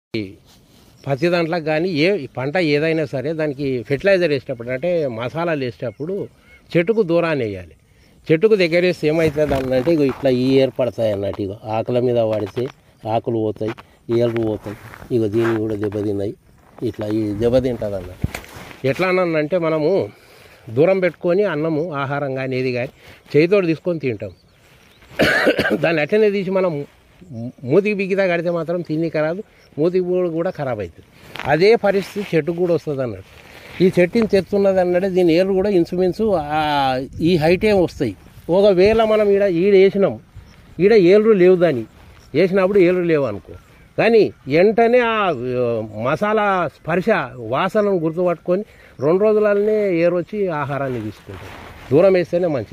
పత్తి దాంట్లో కానీ ఏ పంట ఏదైనా సరే దానికి ఫెర్టిలైజర్ వేసేటప్పుడు అంటే మసాలాలు వేసేటప్పుడు చెట్టుకు దూరాన్ని వేయాలి చెట్టుకు దగ్గర వేస్తే ఏమవుతుంది అన్నట్టు ఇగో ఇట్లా ఈ ఏర్పడతాయి అన్నట్టు ఇగో ఆకుల మీద పడితే ఆకులు పోతాయి ఏర్లు పోతాయి ఇగో దీన్ని కూడా దెబ్బతిన్నాయి ఇట్లా ఈ దెబ్బతింటుంది అన్నట్టు ఎట్లా అనంటే మనము దూరం పెట్టుకొని అన్నము ఆహారం కానీ ఏది కానీ చేతితోటి తీసుకొని తింటాం దాన్ని అట్లనే తీసి మనం మూతికి బిగిదా కడితే మాత్రం తిండికి రాదు మూతికి కూడా- కూడా ఖరాబ్ అవుతుంది అదే పరిస్థితి చెట్టుకు కూడా వస్తుంది అన్నాడు ఈ చెట్టుని తెస్తున్నది అన్నాడే దీని ఏర్లు కూడా ఇన్సుమిన్సు ఆ ఈ హైటే వస్తాయి ఒకవేళ మనం ఈడ ఈడ వేసినాం ఈడ ఏళ్ళు లేవు దాని వేసినప్పుడు ఏళ్ళు లేవు అనుకో కానీ వెంటనే ఆ ఆ, మసాలా స్పర్శ వాసనను గుర్తుపట్టుకొని రెండు రోజులనే ఏరొచ్చి ఆహారాన్ని తీసుకుంటాం దూరం వేస్తేనే మంచిది